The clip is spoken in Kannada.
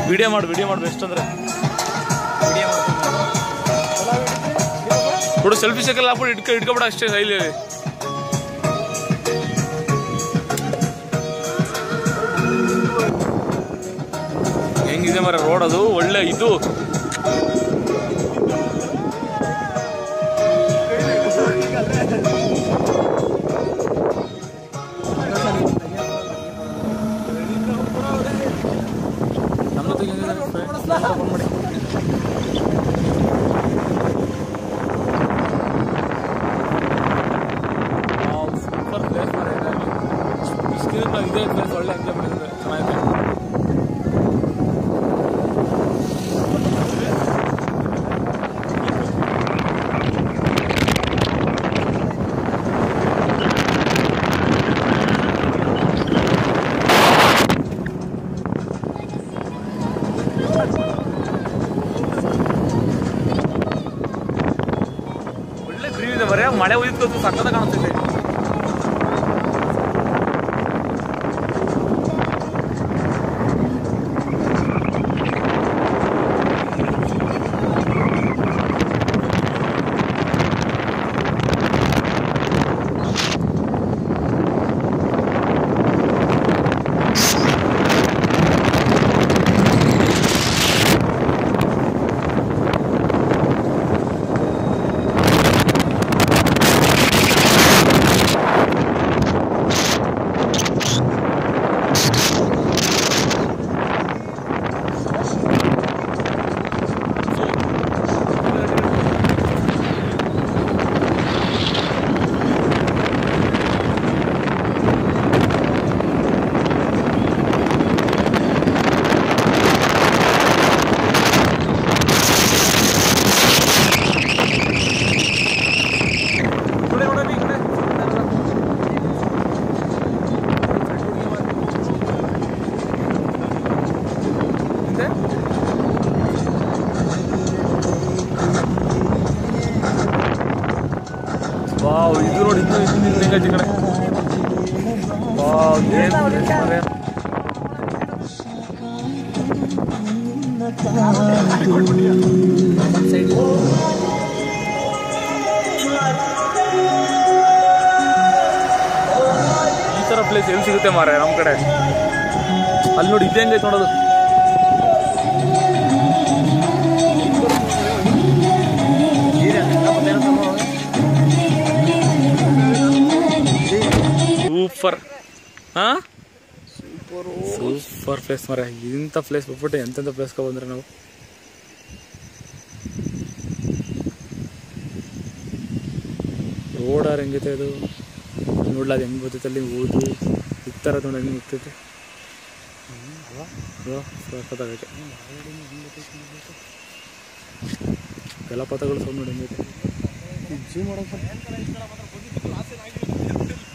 ವಿಡಿಯೋ ಮಾಡು ವಿಡಿಯೋ ಮಾಡು ಬೆಸ್ಟ್ ಅಂದ್ರೆ ಕೊಡು ಸೆಲ್ಫಿ ಸೈಕಲ್ ಹಾಕ್ಬಿಟ್ಟು ಇಟ್ಕೊ ಇಟ್ಕೊಬಿಡ ಅಷ್ಟೇ ಸೈಲಿ ಹೆಂಗಿದೆ ಮರ ರೋಡ್ ಅದು ಒಳ್ಳೆ ಇದು ನಮ್ಮ ಜೊತೆಗೆ ಹೆಂಗಿದೆ ಫೋನ್ ಮಾಡಿ ಸೂಪರ್ ಪ್ಲೇಸ್ ಮಾಡಿದ್ದಾರೆ ಇಷ್ಟು ಇದೇ ಪ್ಲೇಸ್ ಒಳ್ಳೆ ಎಂಜಾಯ್ ಮಾಡಿದ್ದಾರೆ ಚೆನ್ನಾಗಿದೆ ಒಳ್ಳೆ ವ್ಯೂ ಇದೆ ಬರೇ ಮಳೆ ಉಯ್ದು ಸಕ್ಕದ ಕಾಣಿಸ್ತಿದೆ ನೋಡಿ ನೋಡಿ ಈ ಕಡೆ ಹಿಂದೆ ವಾವ್ ಇದು ನೋಡಿ ಇನ್ನು ಇನ್ನು ಹೆಂಗೈತಿ ಈ ಕಡೆ ವಾವ್ ಏನ್ place ಮಾರ್ರೆ. ಈ ತರ ಪ್ಲೇಸ್ ಎಲ್ಲಿ ಸಿಗುತ್ತೆ ಮಾರೆ ನಮ್ಮ ಕಡೆ ಅಲ್ಲಿ ನೋಡಿ ಇದೆ ಹೆಂಗೈತೆ ನೋಡೋದು ಸೂಪರ್ ಹಾ ಸೂಪರ್ ಪ್ಲೇಸ್ ಮಾರೆ ಇಂಥ ಪ್ಲೇಸ್ ಬಿಟ್ಬಿಟ್ಟು ಎಂತೆಂಥ ಪ್ಲೇಸ್ಗೆ ಬಂದ್ರೆ ನಾವು ರೋಡಾರ್ ಹೆಂಗೈತೆ ಅದು ನೋಡ್ಲ ಅದು ಹೆಂಗೆ ಬರ್ತೈತೆ ಅಲ್ಲಿ ಓದು ಇತ್ತರ ನೋಡಿ ಹೆಂಗೆ ಬರ್ತೈತೆ ಸಖತ್ತಾಗೈತೆ ಜಲಪಾತಗಳು ಸೌಂಡ್ ನೋಡಿ ಹೆಂಗೈತೆ ಜೂಮ್ ಮಾಡೋಕೆ